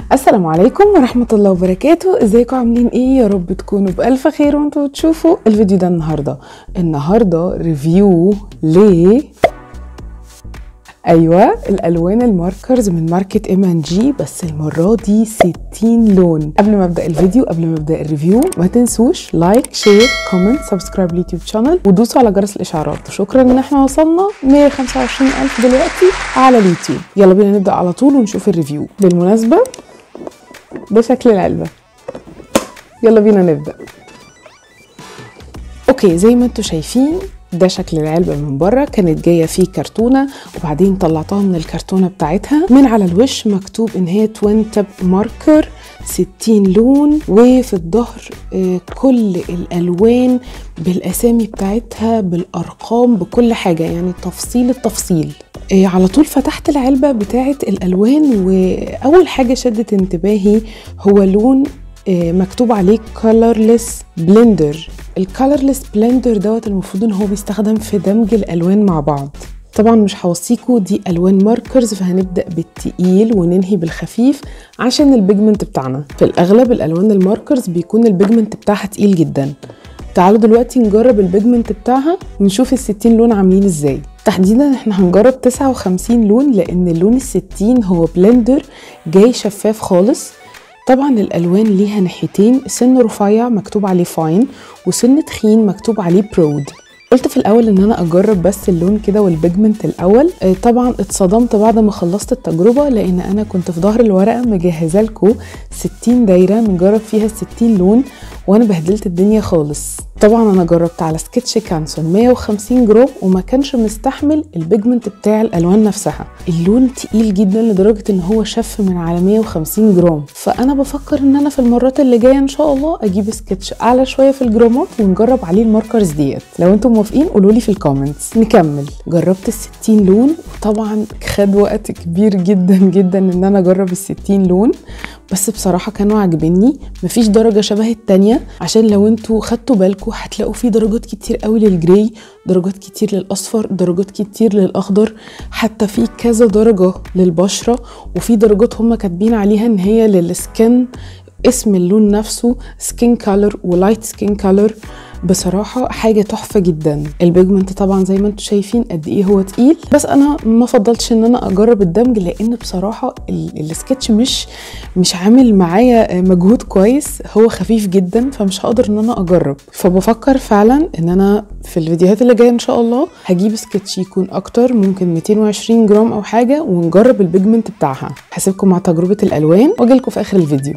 السلام عليكم ورحمة الله وبركاته ازيكم عاملين ايه يا رب تكونوا بألف خير وانتوا بتشوفوا الفيديو ده النهاردة النهاردة ريفيو ل ايوه الالوان الماركرز من ماركة ام ان جي بس المرة دي 60 لون قبل ما ابدا الفيديو قبل ما ابدا الريفيو ما تنسوش لايك شير كومنت سبسكرايب اليوتيوب شانل ودوسوا على جرس الاشعارات وشكرا ان احنا وصلنا 125 الف دلوقتي على اليوتيوب يلا بينا نبدا على طول ونشوف الريفيو بالمناسبة ده شكل العلبة يلا بينا نبدأ اوكي زي ما انتوا شايفين ده شكل العلبة من بره كانت جاية فيه كرتونة وبعدين طلعتها من الكرتونة بتاعتها من على الوش مكتوب ان هي توين تب ماركر 60 لون وفي الظهر آه، كل الالوان بالاسامي بتاعتها بالارقام بكل حاجة يعني تفصيل التفصيل آه، على طول فتحت العلبة بتاعت الالوان واول حاجة شدت انتباهي هو لون آه، مكتوب عليه colorless blender الكالرلس بلندر دوت المفروض ان هو بيستخدم في دمج الالوان مع بعض طبعا مش هوصيكوا دي الوان ماركرز فهنبدا بالتقيل وننهي بالخفيف عشان البيجمنت بتاعنا في الاغلب الالوان الماركرز بيكون البيجمنت بتاعها تقيل جدا تعالوا دلوقتي نجرب البيجمنت بتاعها ونشوف ال 60 لون عاملين ازاي تحديدا احنا هنجرب 59 لون لان اللون ال 60 هو بلندر جاي شفاف خالص طبعا الالوان ليها ناحيتين سن رفيع مكتوب عليه فاين وسن تخين مكتوب عليه برود قلت في الاول ان انا اجرب بس اللون كده والبيجمنت الاول آه، طبعا اتصدمت بعد ما خلصت التجربه لان انا كنت في ظهر الورقه مجهزه لكم 60 دايره نجرب فيها ال 60 لون وانا بهدلت الدنيا خالص طبعا انا جربت على سكتش كانسون 150 جرام وما كانش مستحمل البيجمنت بتاع الالوان نفسها اللون تقيل جدا لدرجه ان هو شف من على 150 جرام فانا بفكر ان انا في المرات اللي جايه ان شاء الله اجيب سكتش اعلى شويه في الجرامات ونجرب عليه الماركرز ديت لو انتم موافقين قولوا لي في الكومنتس نكمل جربت ال 60 لون وطبعا خد وقت كبير جدا جدا ان انا اجرب ال 60 لون بس بصراحة كانوا عاجبني مفيش درجة شبه التانية عشان لو انتوا خدتوا بالكم هتلاقوا في درجات كتير قوي للجراي درجات كتير للأصفر درجات كتير للأخضر حتى في كذا درجة للبشرة وفي درجات هما كاتبين عليها ان هي للسكن اسم اللون نفسه سكين كالر ولايت سكين كالر بصراحة حاجة تحفة جدا البيجمنت طبعا زي ما انتم شايفين قد ايه هو تقيل بس انا ما فضلتش ان انا اجرب الدمج لان بصراحة ال- السكتش مش مش عامل معايا مجهود كويس هو خفيف جدا فمش هقدر ان انا اجرب فبفكر فعلا ان انا في الفيديوهات اللي جايه ان شاء الله هجيب سكتش يكون اكتر ممكن 220 جرام او حاجه ونجرب البيجمنت بتاعها هسيبكم مع تجربه الالوان واجيلكم في اخر الفيديو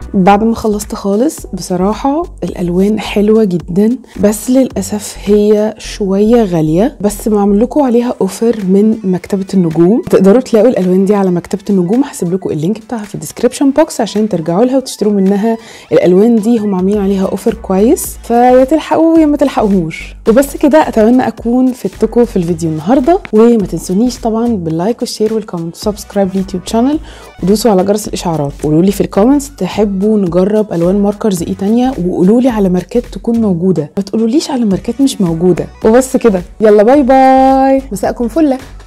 بعد ما خلصت خالص بصراحة الألوان حلوة جدا بس للأسف هي شوية غالية بس معمول لكم عليها اوفر من مكتبة النجوم تقدروا تلاقوا الألوان دي على مكتبة النجوم هسيب لكم اللينك بتاعها في الديسكريبشن بوكس عشان ترجعوا لها وتشتروا منها الألوان دي هم عاملين عليها اوفر كويس فيا تلحقوا يا ما تلحقوهوش وبس كده أتمنى أكون فدتكم في الفيديو النهاردة وما تنسونيش طبعا باللايك والشير والكومنت وسبسكرايب لليوتيوب شانل ودوسوا على جرس الإشعارات قولوا لي في الكومنتس تحبوا نجرب ألوان ماركرز ايه تانية وقولوا لي على ماركات تكون موجودة ما تقولوليش على ماركات مش موجودة وبس كده يلا باي باي مساءكم فله